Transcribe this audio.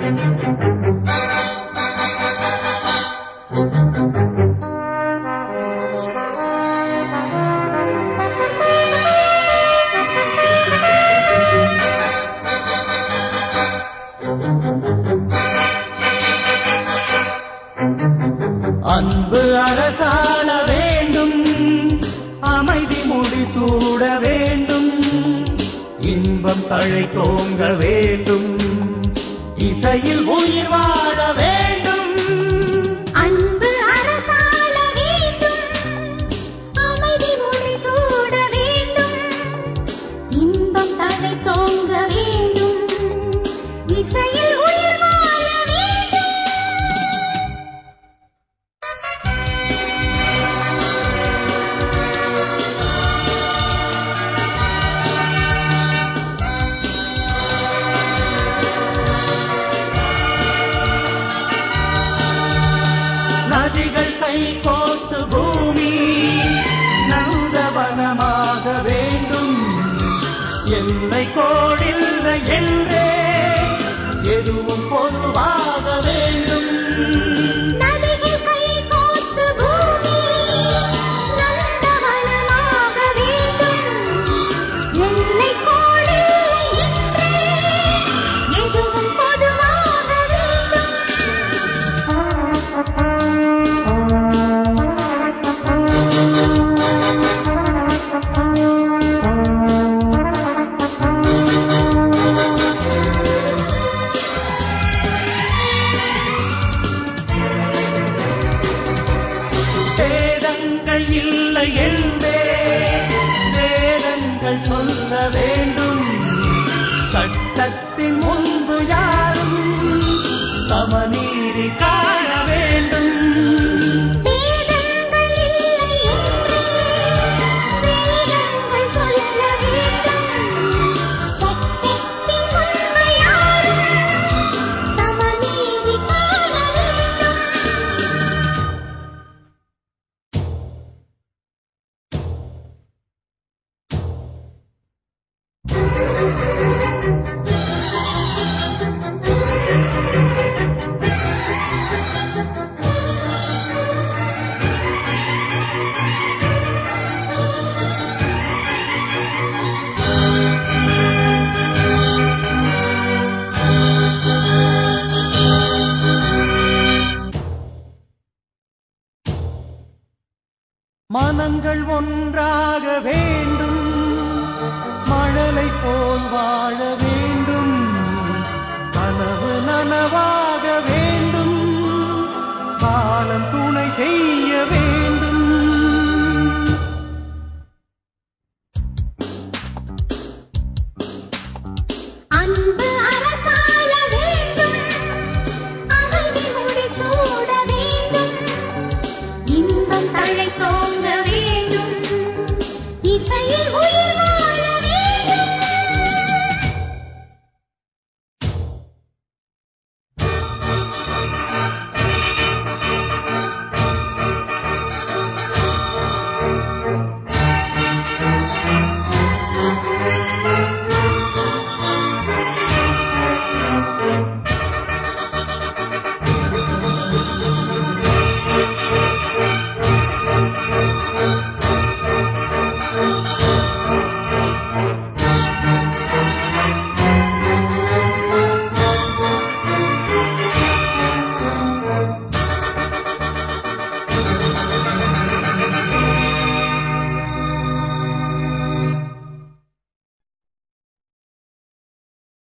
அன்பு அரசாள வேண்டும் அமைதி முடிசூட வேண்டும் இன்பம் தழை தோங்க வேண்டும் இசையில் உயிர் வாழ வேண்டும் அன்பு அரசாள வேண்டும் அமைதி முடிசூட வேண்டும் இன்பம் தழை தோங்க வேண்டும் இசையில் உயிர் வாழ வேண்டும் நதிகள் கை கோத்து பூமி நந்தவனமாக வேண்டும் எல்லை கோடில்லை என்றே எதுவும் பொதுவாக வேண்டும் நதிகள் கை கோத்து பூமி நந்தவனமாக வேண்டும் எல்லை கோடில்லை என்றே எதுவும் பொதுவாக வேண்டும் வேதங்கள் இல்லை என்றே வேதங்கள் சொல்ல வேண்டும் சட்டத்தின் முன்பு யாரும் சமநீதி காண வேண்டும் வேதங்கள் இல்லை என்றே வேதங்கள் சொல்ல வேண்டும் சட்டத்தின் முன்பு யாரும் சமநீதி காண வேண்டும் மனங்கள் ஒன்றாக வேண்டும் மழலை போல் வாழ வேண்டும் கனவு நனவா